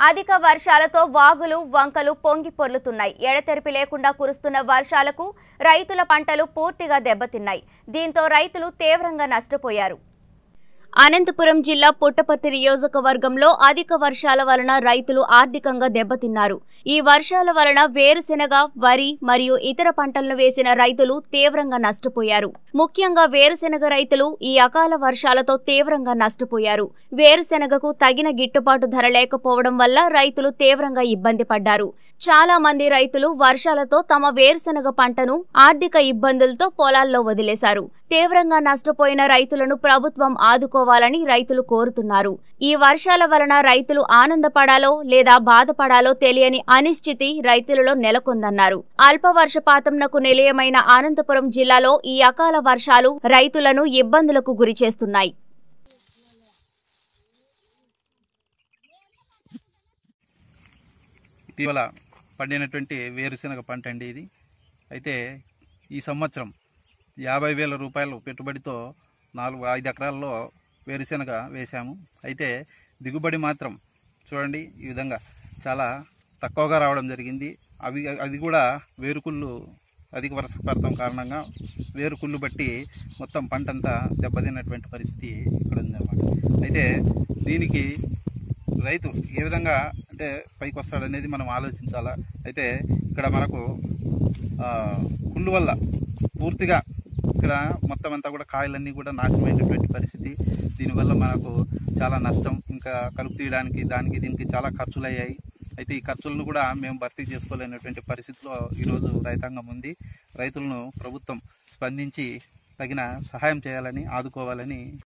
అధిక వర్షాలతో వాగులు వంకలు పొంగి పొర్లుతున్నాయి ఎడతెరిపి లేకుండా కురుస్తున్న వర్షాలకు రైతుల పంటలు పూర్తిగా దెబ్బతిన్నాయి దీంతో రైతులు తీవ్రంగా నష్టపోయారు అనంతపురం జిల్లా పుట్టపర్తి నియోజకవర్గంలో అధిక వర్షాల వలన రైతులు ఆర్థికంగా దెబ్బతిన్నారు ఈ వర్షాల వలన వేరుశెనగ వరి మరియు ఇతర పంటలను వేసిన రైతులు తీవ్రంగా నష్టపోయారు ముఖ్యంగా వేరుశెనగ రైతులు ఈ అకాల వర్షాలతో తీవ్రంగా నష్టపోయారు వేరుశెనగకు తగిన గిట్టుబాటు ధర లేకపోవడం వల్ల రైతులు తీవ్రంగా ఇబ్బంది పడ్డారు చాలా మంది రైతులు వర్షాలతో తమ వేరుశెనగ పంటను ఆర్థిక ఇబ్బందులతో పొలాల్లో వదిలేశారు తీవ్రంగా నష్టపోయిన రైతులను ప్రభుత్వం ఆదుకోవాలని రైతులు కోరుతున్నారు ఈ వర్షాల వలన రైతులు ఆనందపడాలో లేదా బాధపడాలో తెలియని అనిశ్చితి రైతులలో నెలకొందన్నారు అల్ప వర్షపాతంనకు నిలయమైన అనంతపురం జిల్లాలో ఈ అకాల వర్షాలు రైతులను ఇబ్బందులకు గురిచేస్తున్నాయి ఇటీవల పండినటువంటి వేరుశెనగ పంట అండి ఇది అయితే ఈ సంవత్సరం యాభై వేల రూపాయలు పెట్టుబడితో నాలుగు ఐదు ఎకరాల్లో వేరుశెనగ వేశాము అయితే దిగుబడి మాత్రం చూడండి ఈ విధంగా చాలా తక్కువగా రావడం జరిగింది అవి అది కూడా వేరుకుళ్ళు అధిక వర్షపాతం కారణంగా వేరుకుళ్ళు బట్టి మొత్తం పంట అంతా దెబ్బతిన్నటువంటి పరిస్థితి ఇక్కడ ఉందన్నమాట అయితే దీనికి రైతు ఏ విధంగా అంటే పైకి వస్తాడనేది మనం ఆలోచించాలా అయితే ఇక్కడ మనకు ఆ, కుళ్ళు వల్ల పూర్తిగా ఇక్కడ మొత్తం అంతా కూడా కాయలన్నీ కూడా నాశనమైనటువంటి పరిస్థితి దీనివల్ల మనకు చాలా నష్టం ఇంకా కలుపు తీయడానికి దానికి దీనికి చాలా ఖర్చులు అయ్యాయి అయితే ఈ ఖర్చులను కూడా మేము భర్తీ చేసుకోలేనటువంటి పరిస్థితిలో ఈరోజు రైతాంగం ఉంది రైతులను ప్రభుత్వం స్పందించి తగిన సహాయం చేయాలని ఆదుకోవాలని